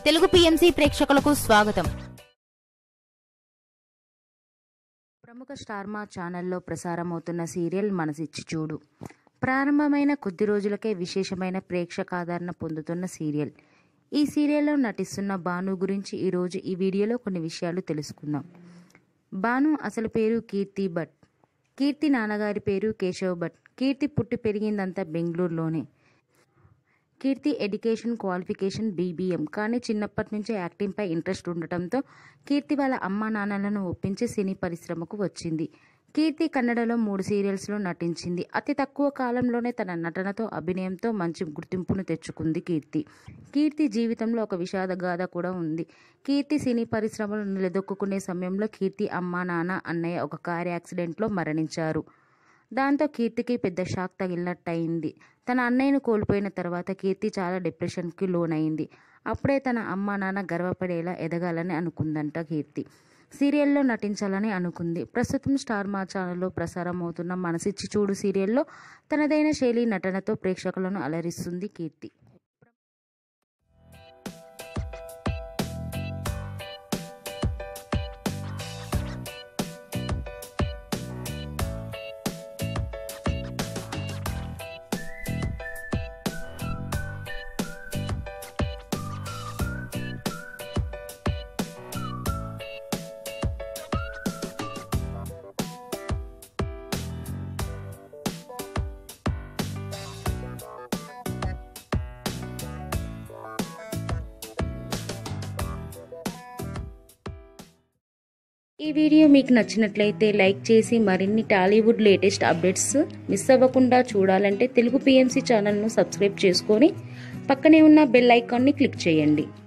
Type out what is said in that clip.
Telugu PMC ప్రేక్షకులకు స్వాగతం ప్రముఖ స్టార్ మా ఛానల్లో ప్రసారమవుతున్న సీరియల్ మనసిచ్చి చూడు ప్రారంభమైన కొద్ది రోజులకే విశేషమైన ప్రేక్షకాదరణ పొందుతున్న సీరియల్ ఈ సీరియల్లో నటిస్తున్న భాను గురించి ఈరోజు ఈ వీడియోలో కొన్ని విషయాలు తెలుసుకుందాం భాను అసలు పేరు కీర్తి భట్ కీర్తి నాన్నగారి పేరు కేశవ్ భట్ కీర్తి పుట్టి పెరిగిందంతా బెంగళూరులోనే కీర్తి ఎడ్యుకేషన్ క్వాలిఫికేషన్ బీబీఎం కానీ చిన్నప్పటి నుంచే యాక్టింగ్పై ఇంట్రెస్ట్ ఉండటంతో కీర్తి వాళ్ళ అమ్మా నాన్నలను ఒప్పించి సినీ పరిశ్రమకు వచ్చింది కీర్తి కన్నడలో మూడు సీరియల్స్లో నటించింది అతి తక్కువ కాలంలోనే తన నటనతో అభినయంతో మంచి గుర్తింపును తెచ్చుకుంది కీర్తి కీర్తి జీవితంలో ఒక విషాద గాథ కూడా ఉంది కీర్తి సినీ పరిశ్రమలో నిలదొక్కునే సమయంలో కీర్తి అమ్మా నాన్న అన్నయ్య ఒక కార్ యాక్సిడెంట్లో మరణించారు దాంతో కీర్తికి పెద్ద షాక్ తగిలినట్టయింది తన అన్నయ్యను కోల్పోయిన తర్వాత కీర్తి చాలా డిప్రెషన్కి లోనైంది అప్పుడే తన అమ్మ నాన్న గర్వపడేలా ఎదగాలని అనుకుందంట కీర్తి సీరియల్లో నటించాలని అనుకుంది ప్రస్తుతం స్టార్ మా ఛానల్లో ప్రసారం అవుతున్న మనసిచ్చి చూడు సీరియల్లో తనదైన శైలి నటనతో ప్రేక్షకులను అలరిస్తుంది కీర్తి ఈ వీడియో మీకు నచ్చినట్లయితే లైక్ చేసి మరిన్ని టాలీవుడ్ లేటెస్ట్ అప్డేట్స్ మిస్ అవ్వకుండా చూడాలంటే తెలుగు పిఎంసి ఛానల్ను సబ్స్క్రైబ్ చేసుకొని పక్కనే ఉన్న బెల్ ఐకాన్ని క్లిక్ చేయండి